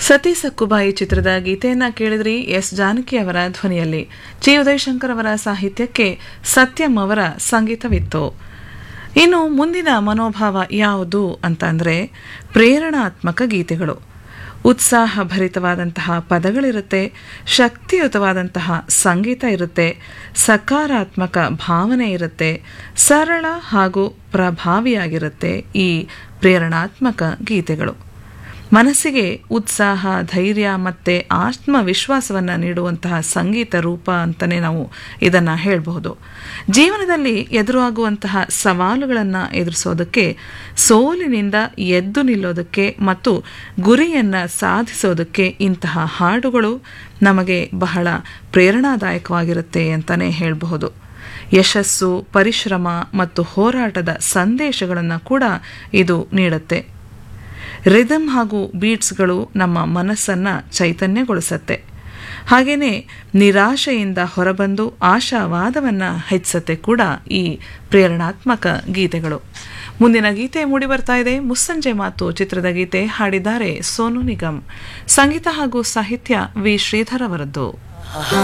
ಸತಿ ಸಕ್ಕುಬಾಯಿ ಚಿತ್ರದ ಗೀತೆಯನ್ನ ಕೇಳಿದ್ರಿ ಎಸ್ ಜಾನಕಿ ಅವರ ಧ್ವನಿಯಲ್ಲಿ ಜಿ ಉದಯಶಂಕರ್ ಅವರ ಸಾಹಿತ್ಯಕ್ಕೆ ಸತ್ಯಂ ಅವರ ಸಂಗೀತವಿತ್ತು ಇನ್ನು ಮುಂದಿನ ಮನೋಭಾವ ಯಾವುದು ಅಂತಂದ್ರೆ ಪ್ರೇರಣಾತ್ಮಕ ಗೀತೆಗಳು ಉತ್ಸಾಹ ಭರಿತವಾದಂತಹ ಪದಗಳಿರುತ್ತೆ ಶಕ್ತಿಯುತವಾದಂತಹ ಸಂಗೀತ ಇರುತ್ತೆ ಸಕಾರಾತ್ಮಕ ಭಾವನೆ ಇರುತ್ತೆ ಸರಳ ಹಾಗೂ ಪ್ರಭಾವಿಯಾಗಿರುತ್ತೆ ಈ ಪ್ರೇರಣಾತ್ಮಕ ಗೀತೆಗಳು ಮನಸ್ಸಿಗೆ ಉತ್ಸಾಹ ಧೈರ್ಯ ಮತ್ತೆ ಆತ್ಮವಿಶ್ವಾಸವನ್ನು ನೀಡುವಂತಹ ಸಂಗೀತ ರೂಪ ಅಂತಲೇ ನಾವು ಇದನ್ನು ಹೇಳಬಹುದು ಜೀವನದಲ್ಲಿ ಎದುರಾಗುವಂತಹ ಸವಾಲುಗಳನ್ನು ಎದುರಿಸೋದಕ್ಕೆ ಸೋಲಿನಿಂದ ಎದ್ದು ನಿಲ್ಲೋದಕ್ಕೆ ಮತ್ತು ಗುರಿಯನ್ನು ಸಾಧಿಸೋದಕ್ಕೆ ಇಂತಹ ಹಾಡುಗಳು ನಮಗೆ ಬಹಳ ಪ್ರೇರಣಾದಾಯಕವಾಗಿರುತ್ತೆ ಅಂತಲೇ ಹೇಳಬಹುದು ಯಶಸ್ಸು ಪರಿಶ್ರಮ ಮತ್ತು ಹೋರಾಟದ ಸಂದೇಶಗಳನ್ನು ಕೂಡ ಇದು ನೀಡುತ್ತೆ ರಿದಮ್ ಹಾಗೂ ಬೀಟ್ಸ್ಗಳು ನಮ್ಮ ಮನಸ್ಸನ್ನು ಚೈತನ್ಯಗೊಳಿಸತ್ತೆ ಹಾಗೆಯೇ ನಿರಾಶೆಯಿಂದ ಹೊರಬಂದು ಆಶಾವಾದವನ್ನು ಹೆಚ್ಚಿಸತ್ತೆ ಕೂಡ ಈ ಪ್ರೇರಣಾತ್ಮಕ ಗೀತೆಗಳು ಮುಂದಿನ ಗೀತೆ ಮೂಡಿ ಬರ್ತಾ ಇದೆ ಮುಸ್ಸಂಜೆ ಮಾತು ಚಿತ್ರದ ಗೀತೆ ಹಾಡಿದ್ದಾರೆ ಸೋನು ನಿಗಮ್ ಸಂಗೀತ ಹಾಗೂ ಸಾಹಿತ್ಯ ವಿ ಶ್ರೀಧರ್ ಅವರದ್ದು